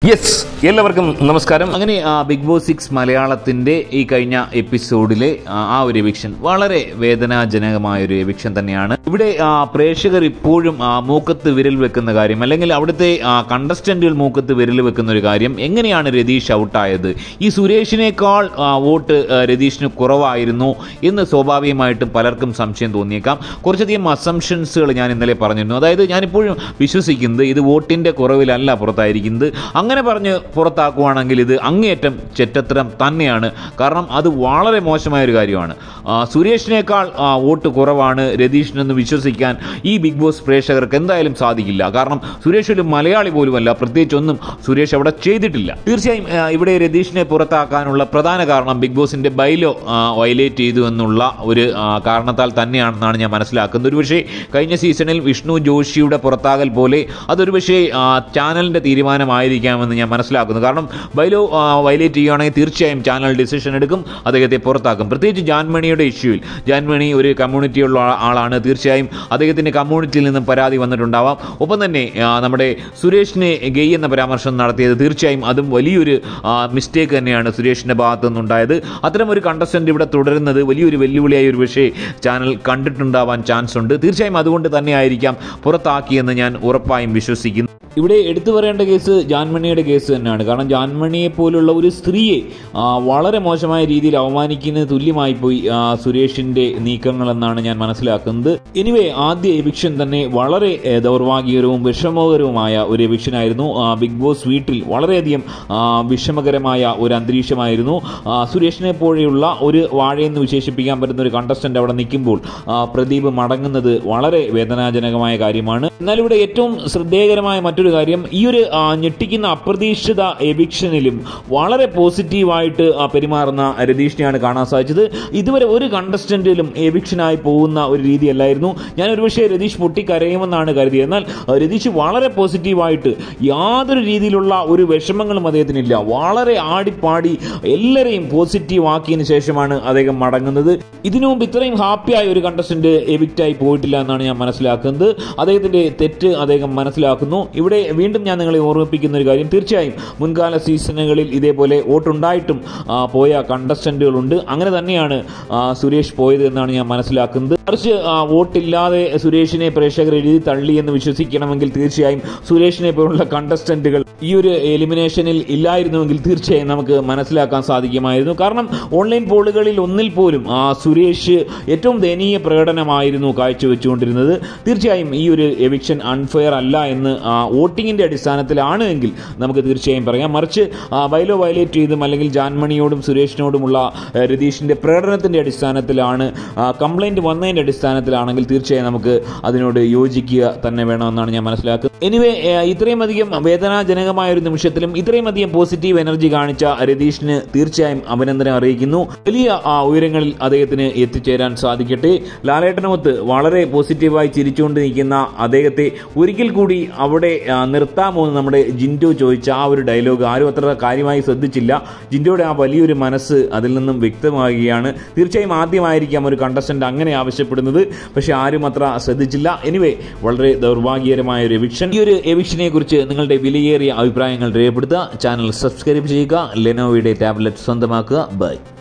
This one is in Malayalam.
യെസ് എല്ലാവർക്കും നമസ്കാരം അങ്ങനെ ആ ബിഗ് ബോസ് സിക്സ് മലയാളത്തിന്റെ ഈ കഴിഞ്ഞ എപ്പിസോഡിലെ ആ, ആ ഒരു എവിക്ഷൻ വളരെ വേദനാജനകമായ ഒരു എവിക്ഷൻ തന്നെയാണ് ഇവിടെ ആ, പ്രേക്ഷകർ ഇപ്പോഴും ആ, മൂക്കത്ത് വിരൽ വെക്കുന്ന കാര്യം അല്ലെങ്കിൽ അവിടുത്തെ കണ്ടസ്റ്റന്റുകൾ മൂക്കത്ത് വിരൽ വെക്കുന്ന ഒരു കാര്യം എങ്ങനെയാണ് രതീഷ് ഔട്ടായത് ഈ സുരേഷിനേക്കാൾ ആ, വോട്ട് ആ, രതീഷിന് കുറവായിരുന്നു എന്ന് സ്വാഭാവികമായിട്ടും പലർക്കും സംശയം തോന്നിയേക്കാം കുറച്ചധികം അസംഷൻസുകൾ ഞാൻ ഇന്നലെ പറഞ്ഞിരുന്നു അതായത് ഞാനിപ്പോഴും വിശ്വസിക്കുന്നത് ഇത് വോട്ടിന്റെ കുറവിലല്ല പുറത്തായിരിക്കുന്നത് അങ്ങനെ പറഞ്ഞ് പുറത്താക്കുവാണെങ്കിൽ ഇത് അങ്ങേയറ്റം ചെറ്റത്തരം തന്നെയാണ് കാരണം അത് വളരെ മോശമായ ഒരു കാര്യമാണ് ആ, സുരേഷിനേക്കാൾ ആ, വോട്ട് കുറവാണ് രതീഷിനെന്ന് വിശ്വസിക്കാൻ ഈ ബിഗ് ബോസ് പ്രേക്ഷകർക്ക് എന്തായാലും സാധിക്കില്ല കാരണം സുരേഷ് ഒരു മലയാളി പോലുമല്ല പ്രത്യേകിച്ചൊന്നും സുരേഷ് അവിടെ ചെയ്തിട്ടില്ല തീർച്ചയായും ആ, ഇവിടെ രതീഷിനെ പുറത്താക്കാനുള്ള പ്രധാന കാരണം ബിഗ് ബോസിന്റെ ബൈലോ വയലേറ്റ് ചെയ്തു എന്നുള്ള ഒരു ആ, കാരണത്താൽ തന്നെയാണെന്നാണ് ഞാൻ മനസ്സിലാക്കുന്നത് ഒരുപക്ഷേ കഴിഞ്ഞ സീസണിൽ വിഷ്ണു ജോഷിയുടെ പുറത്താകൽ പോലെ അതൊരു പക്ഷേ ചാനലിന്റെ തീരുമാനമായിരിക്കാമെന്ന് ഞാൻ മനസ്സിലാക്കുന്നു കാരണം ബൈലോ വയലേറ്റ് ചെയ്യുകയാണെങ്കിൽ തീർച്ചയായും ചാനൽ ഡിസിഷൻ എടുക്കും അദ്ദേഹത്തെ പുറത്താക്കും പ്രത്യേകിച്ച് ജാൻമണിയുടെ ഇഷ്യൂവിൽ ജാൻമണി ഒരു കമ്മ്യൂണിറ്റിയുള്ള ആ- ആളാണ് തീർച്ചയായും അദ്ദേഹത്തിന്റെ കമ്മ്യൂണിറ്റിയിൽ നിന്നും പരാതി വന്നിട്ടുണ്ടാവാം ഒപ്പം തന്നെ ആ, നമ്മുടെ സുരേഷിനെ ഗെയ് എന്ന പരാമർശം നടത്തിയത് തീർച്ചയായും അതും വലിയൊരു മിസ്റ്റേക്ക് തന്നെയാണ് സുരേഷിന്റെ ഭാഗത്തു നിന്നുണ്ടായത് അത്തരം ഒരു കണ്ടസ്റ്റന്റ് ഇവിടെ തുടരുന്നത് വലിയൊരു വെല്ലുവിളിയായി ഒരു പക്ഷേ ചാനൽ കണ്ടിട്ടുണ്ടാവാൻ ചാൻസ് ഉണ്ട് തീർച്ചയായും അതുകൊണ്ട് തന്നെയായിരിക്കാം പുറത്താക്കിയെന്ന് ഞാൻ ഉറപ്പായും വിശ്വസിക്കുന്നു ഇവിടെ എടുത്തു പറയേണ്ട കേസ് ജാൻമണിയുടെ കേസ് തന്നെയാണ് കാരണം ജാൻമണിയെ പോലുള്ള ഒരു സ്ത്രീയെ ആ, വളരെ മോശമായ രീതിയിൽ അവമാനിക്കുന്നതിന് തുല്യമായി പോയി ആ, സുരേഷിന്റെ നീക്കങ്ങളെന്നാണ് ഞാൻ മനസ്സിലാക്കുന്നത് എനിവേ ആദ്യ എവിക്ഷൻ തന്നെ വളരെ ഏ, ദൗർഭാഗ്യകരവും വിഷമകരവുമായ ഒരു എവിക്ഷൻ ആയിരുന്നു ആ, ബിഗ് ബോസ് വീട്ടിൽ വളരെയധികം ആ, വിഷമകരമായ ഒരു അന്തരീക്ഷമായിരുന്നു ആ, സുരേഷിനെ പോലെയുള്ള ഒരു വാഴയെന്ന് വിശേഷിപ്പിക്കാൻ പറ്റുന്ന ഒരു കണ്ടസ്റ്റന്റ് അവിടെ നിൽക്കുമ്പോൾ ആ, പ്രദീപ് മടങ്ങുന്നത് വളരെ വേദനാജനകമായ കാര്യമാണ് എന്നാൽ ഇവിടെ ഏറ്റവും ശ്രദ്ധേയകരമായ മറ്റൊരു കാര്യം ഈ ഒരു ആ, ഞെട്ടിക്കുന്ന അപ്രതീക്ഷിത എവിക്ഷനിലും വളരെ പോസിറ്റീവായിട്ട് ആ, പെരുമാറുന്ന രതീഷിനെയാണ് കാണാൻ സാധിച്ചത് ഇതുവരെ ഒരു കണ്ടസ്റ്റന്റിലും എവിക്ഷനായി പോകുന്ന ഒരു രീതിയല്ലായിരുന്നു ഞാൻ ഒരുപക്ഷെ രതീഷ് പൊട്ടിക്കരയുമെന്നാണ് കരുതിയത് എന്നാൽ ആ, രതീഷ് വളരെ പോസിറ്റീവായിട്ട് യാതൊരു രീതിയിലുള്ള ഒരു വിഷമങ്ങളും അദ്ദേഹത്തിനില്ല വളരെ ആടിപ്പാടി എല്ലാവരെയും പോസിറ്റീവ് ആക്കിയതിനു ശേഷമാണ് അദ്ദേഹം മടങ്ങുന്നത് ഇതിനു മുമ്പ് ഇത്രയും ഹാപ്പിയായ ഒരു കണ്ടസ്റ്റന്റ് എവിക്റ്റായി പോയിട്ടില്ല എന്നാണ് ഞാൻ മനസ്സിലാക്കുന്നത് അദ്ദേഹത്തിന്റെ തെറ്റ് അദ്ദേഹം മനസ്സിലാക്കുന്നു ഇവിടെ വീണ്ടും ഞാൻ നിങ്ങളെ ഓർമ്മിപ്പിക്കുന്ന ഒരു കാര്യം തീർച്ചയായും മുൻകാല സീസണുകളിൽ ഇതേപോലെ വോട്ടുണ്ടായിട്ടും ആ, പോയ കണ്ടസ്റ്റന്റുകളുണ്ട് അങ്ങനെ തന്നെയാണ് ആ, സുരേഷ് പോയത് എന്നാണ് ഞാൻ മനസ്സിലാക്കുന്നത് മറിച്ച് ആ, വോട്ടില്ലാതെ സുരേഷിനെ പ്രേക്ഷകർ എഴുതി തള്ളി എന്ന് വിശ്വസിക്കണമെങ്കിൽ തീർച്ചയായും സുരേഷിനെ പോലുള്ള കണ്ടസ്റ്റന്റുകൾ ഈ ഒരു എലിമിനേഷനിൽ ഇല്ലായിരുന്നുവെങ്കിൽ തീർച്ചയായും നമുക്ക് മനസ്സിലാക്കാൻ സാധിക്കുമായിരുന്നു കാരണം ഓൺലൈൻ പോളുകളിൽ ഒന്നിൽ പോലും ആ സുരേഷ് ഏറ്റവും ദയനീയ പ്രകടനമായിരുന്നു കാഴ്ചവെച്ചുകൊണ്ടിരുന്നത് തീർച്ചയായും ഈ ഒരു എവിക്ഷൻ അൺഫെയർ അല്ല എന്ന് ആ, വോട്ടിങ്ങിന്റെ അടിസ്ഥാനത്തിലാണ് എങ്കിൽ നമുക്ക് തീർച്ചയായും പറയാം മറിച്ച് ആ, ബൈലോ വയലേറ്റ് ചെയ്തും അല്ലെങ്കിൽ ജാൻമണിയോടും സുരേഷിനോടുമുള്ള ആ, രതീഷിന്റെ പ്രകടനത്തിന്റെ അടിസ്ഥാനത്തിലാണ് കംപ്ലൈന്റ് വന്നതിന്റെ അടിസ്ഥാനത്തിലാണെങ്കിൽ തീർച്ചയായും നമുക്ക് അതിനോട് യോജിക്കുക തന്നെ വേണമെന്നാണ് ഞാൻ മനസ്സിലാക്കുന്നത് എനിവേ ഇത്രയും അധികം വേദനാജനകമായ ഒരു നിമിഷത്തിലും ഇത്രയും അധികം പോസിറ്റീവ് എനർജി കാണിച്ച രതീഷിന് തീർച്ചയായും അഭിനന്ദനം അറിയിക്കുന്നു വലിയ ആ, ഉയരങ്ങളിൽ അദ്ദേഹത്തിന് എത്തിച്ചേരാൻ സാധിക്കട്ടെ ലാലേട്ടനമൊത്ത് വളരെ പോസിറ്റീവായി ചിരിച്ചുകൊണ്ട് നിൽക്കുന്ന അദ്ദേഹത്തെ ഒരിക്കൽ കൂടി അവിടെ ആ, നിർത്താമോ എന്ന് നമ്മുടെ ജിൻഡോ ചോദിച്ച ആ ഒരു ഡയലോഗ് ആരും അത്ര കാര്യമായി ശ്രദ്ധിച്ചില്ല ജിൻഡോയുടെ ആ വലിയൊരു മനസ്സ് അതിൽ നിന്നും വ്യക്തമാകുകയാണ് തീർച്ചയായും ആദ്യമായിരിക്കാം ഒരു കണ്ടസ്റ്റന്റ് അങ്ങനെ ആവശ്യപ്പെടുന്നത് പക്ഷേ ആരും അത്ര ശ്രദ്ധിച്ചില്ല എനിവേ വളരെ ദൗർഭാഗ്യകരമായ ഒരു എവിക്ഷൻ ഈ ഒരു എവിക്ഷനെ കുറിച്ച് നിങ്ങളുടെ വിലയേറിയ അഭിപ്രായങ്ങൾ രേഖപ്പെടുത്തുക ചാനൽ സബ്സ്ക്രൈബ് ചെയ്യുക ലെനോവയുടെ ടാബ്ലറ്റ് സ്വന്തമാക്കുക ബൈ